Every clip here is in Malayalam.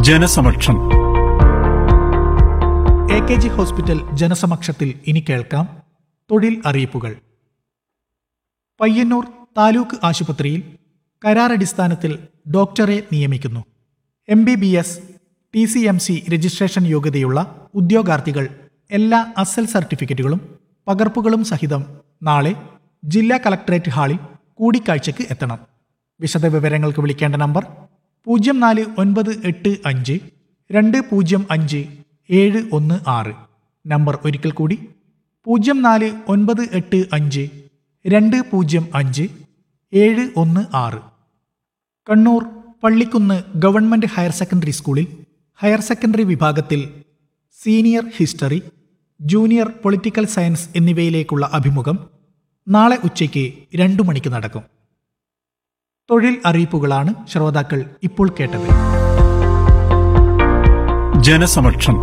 ജനസമക്ഷം എ കെ ജി ഹോസ്പിറ്റൽ ജനസമക്ഷത്തിൽ ഇനി കേൾക്കാം തൊഴിൽ അറിയിപ്പുകൾ പയ്യന്നൂർ താലൂക്ക് ആശുപത്രിയിൽ കരാറടിസ്ഥാനത്തിൽ ഡോക്ടറെ നിയമിക്കുന്നു M B B S T C M C registration യോഗ്യതയുള്ള ഉദ്യോഗാർത്ഥികൾ എല്ലാ അസൽ സർട്ടിഫിക്കറ്റുകളും പകർപ്പുകളും സഹിതം നാളെ ജില്ലാ കളക്ടറേറ്റ് ഹാളിൽ കൂടിക്കാഴ്ചയ്ക്ക് എത്തണം വിശദവിവരങ്ങൾക്ക് വിളിക്കേണ്ട നമ്പർ പൂജ്യം നാല് ഒൻപത് എട്ട് അഞ്ച് രണ്ട് പൂജ്യം അഞ്ച് ഏഴ് ഒന്ന് ആറ് നമ്പർ ഒരിക്കൽ കൂടി പൂജ്യം നാല് ഒൻപത് എട്ട് അഞ്ച് രണ്ട് പൂജ്യം അഞ്ച് ഏഴ് ഒന്ന് ആറ് Kannur Pallikunnu government higher secondary സ്കൂളിൽ ഹയർ സെക്കൻഡറി വിഭാഗത്തിൽ senior history junior political science എന്നിവയിലേക്കുള്ള അഭിമുഖം നാളെ ഉച്ചയ്ക്ക് രണ്ടു മണിക്ക് നടക്കും തൊഴിൽ അറിയിപ്പുകളാണ് ശ്രോതാക്കൾ ഇപ്പോൾ കേട്ടത് ജനസമക്ഷം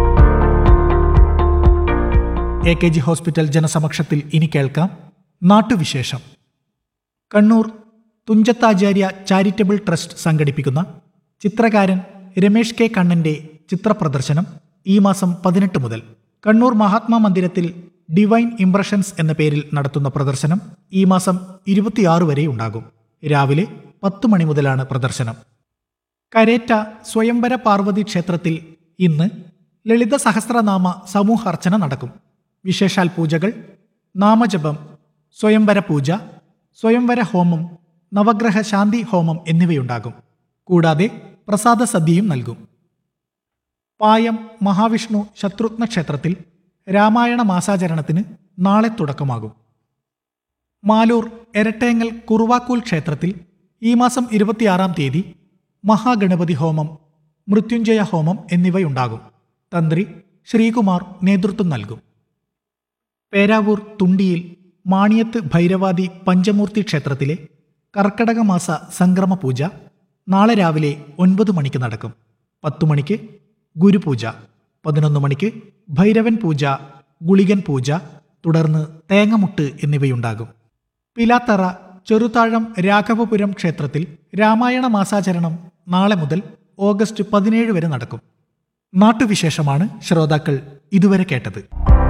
എ കെ ജി ഹോസ്പിറ്റൽ ജനസമക്ഷത്തിൽ ഇനി കേൾക്കാം നാട്ടുവിശേഷം കണ്ണൂർ തുഞ്ചത്താചാര്യ ചാരിറ്റബിൾ ട്രസ്റ്റ് സംഘടിപ്പിക്കുന്ന ചിത്രകാരൻ രമേഷ് കെ കണ്ണന്റെ ചിത്രപ്രദർശനം ഈ മാസം പതിനെട്ട് മുതൽ കണ്ണൂർ മഹാത്മാ മന്ദിരത്തിൽ ഡിവൈൻ ഇംപ്രഷൻസ് എന്ന പേരിൽ നടത്തുന്ന പ്രദർശനം ഈ മാസം ഇരുപത്തിയാറ് വരെ ഉണ്ടാകും രാവിലെ പത്ത് മണി മുതലാണ് പ്രദർശനം കരേറ്റ സ്വയംവര പാർവതി ക്ഷേത്രത്തിൽ ഇന്ന് ലളിത സഹസ്രനാമ സമൂഹാർച്ചന നടക്കും വിശേഷാൽ പൂജകൾ നാമജപം സ്വയംവര പൂജ സ്വയംവര ഹോമം നവഗ്രഹ ശാന്തി ഹോമം എന്നിവയുണ്ടാകും കൂടാതെ പ്രസാദ സദ്യയും നൽകും പായം മഹാവിഷ്ണു ശത്രുഘ്ന ക്ഷേത്രത്തിൽ രാമായണ മാസാചരണത്തിന് നാളെ തുടക്കമാകും മാലൂർ എരട്ടേങ്ങൽ കുറുവാക്കൂൽ ക്ഷേത്രത്തിൽ ഈ മാസം ഇരുപത്തിയാറാം തീയതി മഹാഗണപതി ഹോമം മൃത്യുഞ്ജയ ഹോമം എന്നിവയുണ്ടാകും തന്ത്രി ശ്രീകുമാർ നേതൃത്വം നൽകും പേരാവൂർ തുണ്ടിയിൽ മാണിയത്ത് ഭൈരവാദി പഞ്ചമൂർത്തി ക്ഷേത്രത്തിലെ കർക്കടക മാസ സംക്രമ പൂജ നാളെ രാവിലെ ഒൻപത് മണിക്ക് നടക്കും പത്തു മണിക്ക് ഗുരുപൂജ പതിനൊന്ന് മണിക്ക് ഭൈരവൻ പൂജ ഗുളികൻ പൂജ തുടർന്ന് തേങ്ങമുട്ട് എന്നിവയുണ്ടാകും പിലാത്തറ ചെറുതാഴം രാഘവപുരം ക്ഷേത്രത്തിൽ രാമായണ മാസാചരണം നാളെ മുതൽ ഓഗസ്റ്റ് പതിനേഴ് വരെ നടക്കും നാട്ടുവിശേഷമാണ് ശ്രോതാക്കൾ ഇതുവരെ കേട്ടത്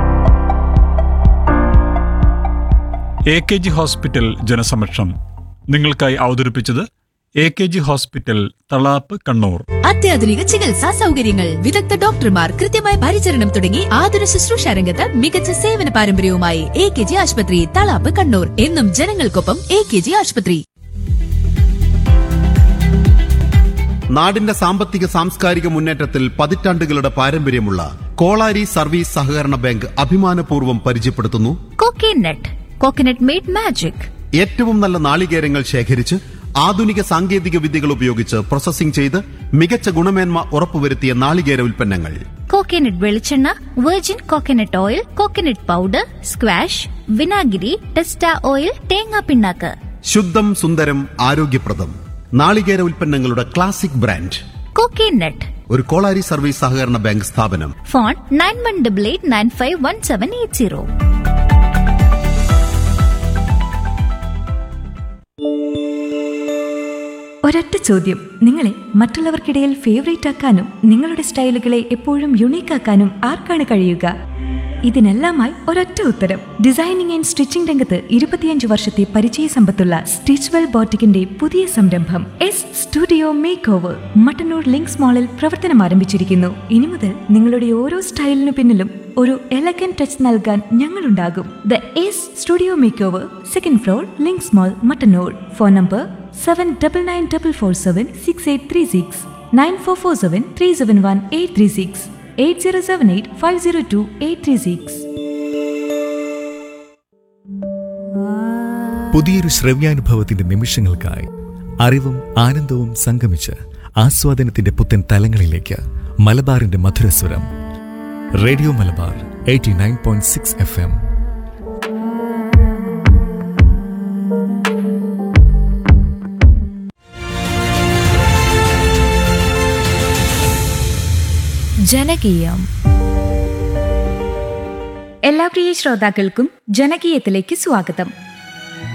എ കെ ജി ഹോസ്പിറ്റൽ ജനസമക്ഷം നിങ്ങൾക്കായി അവതരിപ്പിച്ചത് A K G hospital Thalap Kannur അത്യാധുനിക ചികിത്സാ സൗകര്യങ്ങൾ വിദഗ്ധ ഡോക്ടർമാർ കൃത്യമായ പരിചരണം തുടങ്ങി ആതുര ശുശ്രൂഷ രംഗത്ത് മികച്ച സേവന പാരമ്പര്യവുമായി എ കെ ജി ആശുപത്രി തളാപ്പ് കണ്ണൂർ എന്നും ജനങ്ങൾക്കൊപ്പം എ കെ ജി ആശുപത്രി നാടിന്റെ സാമ്പത്തിക സാംസ്കാരിക മുന്നേറ്റത്തിൽ പതിറ്റാണ്ടുകളുടെ പാരമ്പര്യമുള്ള കോളാരി സർവീസ് സഹകരണ ബാങ്ക് അഭിമാനപൂർവ്വം പരിചയപ്പെടുത്തുന്നു കോക്കനട്ട് കോക്കനട്ട് മെയ്ഡ് മാജിക് ഏറ്റവും നല്ല നാളികേരങ്ങൾ ശേഖരിച്ച് ആധുനിക സാങ്കേതിക വിദ്യകൾ ഉപയോഗിച്ച് പ്രോസസ്സിംഗ് ചെയ്ത് മികച്ച ഗുണമേന്മ ഉറപ്പുവരുത്തിയ നാളികേര ഉൽപ്പന്നങ്ങൾ കോക്കനട്ട് വെളിച്ചെണ്ണ virgin coconut oil coconut powder squash വിനാഗിരി ടെസ്റ്റ ഓയിൽ തേങ്ങാ പിണ്ണാക്ക് ശുദ്ധം സുന്ദരം ആരോഗ്യപ്രദം നാളികേര ഉൽപ്പന്നങ്ങളുടെ ക്ലാസിക് ബ്രാൻഡ് കോക്കനട്ട് ഒരു കോളാരി സർവീസ് സഹകരണ ബാങ്ക് സ്ഥാപനം phone nine one double eight nine five one seven eight zero ഒരൊറ്റ ചോദ്യം നിങ്ങളെ മറ്റുള്ളവർക്കിടയിൽ ഫേവറേറ്റ് ആക്കാനും നിങ്ങളുടെ സ്റ്റൈലുകളെ എപ്പോഴും യുണീക്ക് ആക്കാനും ആർക്കാണ് കഴിയുക ഇതിനെല്ലാമായി ഒരൊറ്റ ഉത്തരം ഡിസൈനിങ് ആൻഡ് സ്റ്റിച്ചിംഗ് രംഗത്ത് ഇരുപത്തിയഞ്ച് വർഷത്തെ പരിചയ സമ്പത്തുള്ള സ്റ്റിച്ച്വെൽ ബോട്ടിക്കിന്റെ പുതിയ സംരംഭം S studio makeover Mattannur links മാളിൽ പ്രവർത്തനം ആരംഭിച്ചിരിക്കുന്നു ഇനി മുതൽ നിങ്ങളുടെ ഓരോ സ്റ്റൈലിനു പിന്നിലും ഒരു എലഗൻ ടച്ച് നൽകാൻ ഞങ്ങളുണ്ടാകും the S studio makeover second floor links mall Mattannur phone number seven double nine double four seven six eight three six nine four four seven three seven one eight three six eight zero seven eight five zero two eight three six പുതിയൊരു ശ്രവ്യാനുഭവത്തിന്റെ നിമിഷങ്ങൾക്കായി അറിവും ആനന്ദവും സംഗമിച്ച് ആസ്വാദനത്തിന്റെ പുത്തൻ തലങ്ങളിലേക്ക് മലബാറിന്റെ മധുരസ്വരം radio Malabar eighty nine point six F M ജനകീയം എല്ലാ പ്രിയ ശ്രോതാക്കൾക്കും ജനകീയത്തിലേക്ക് സ്വാഗതം